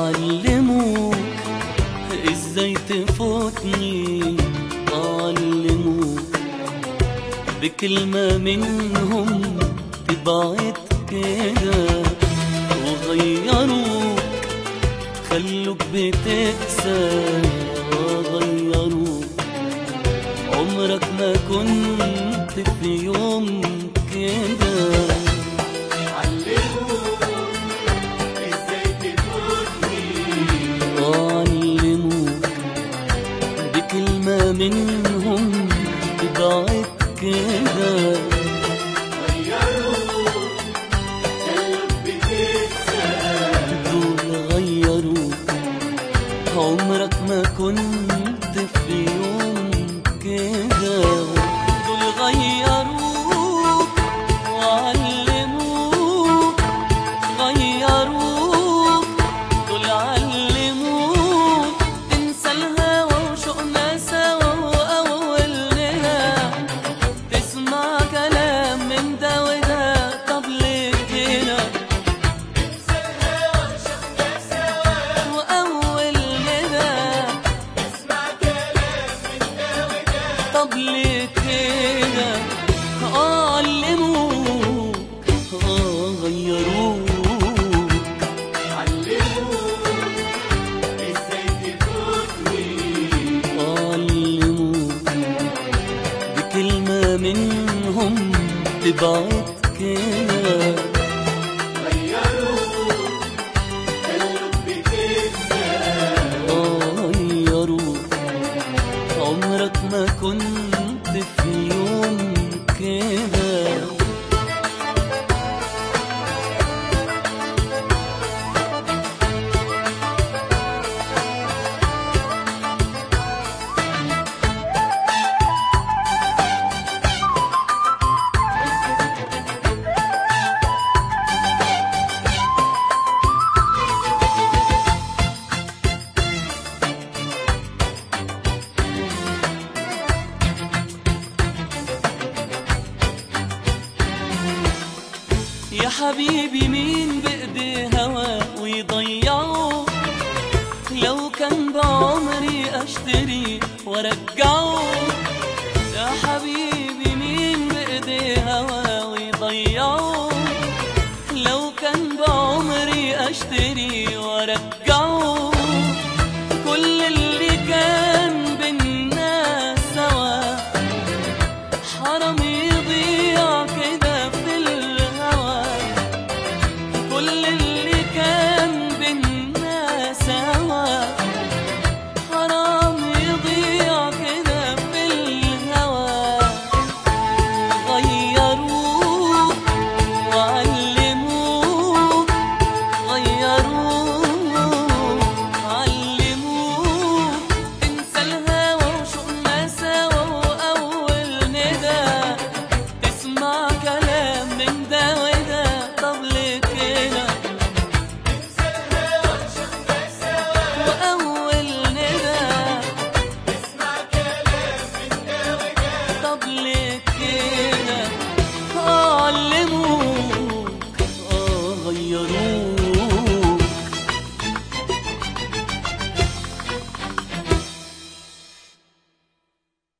علموك ازاي تفوتني علموك بكلمة منهم تبعد كده وغيروك خلوك بتكسر غيروك عمرك ما كنت في يوم كده علموك بكلمة منهم تبعد كده دول غيروك عمرك ما كنت في يوم كده دول غيروك وعلموك غيروك دول علموك تنسى الهوى وشوقنا سوا وأولنا تسمع كلام من ده وده طب ليه كده وأول كده طب ليه كده آه علموك آه غيروك علموك بكلمة منهم تبعد كده غيروك عمرك ما كنت في يوم كده يا حبيبي مين بإيدي هوا ويضيعه لو كان بعمري أشتري وأرجعه يا حبيبي مين بإيدي هوا ويضيعه لو كان بعمري أشتري وأرجعه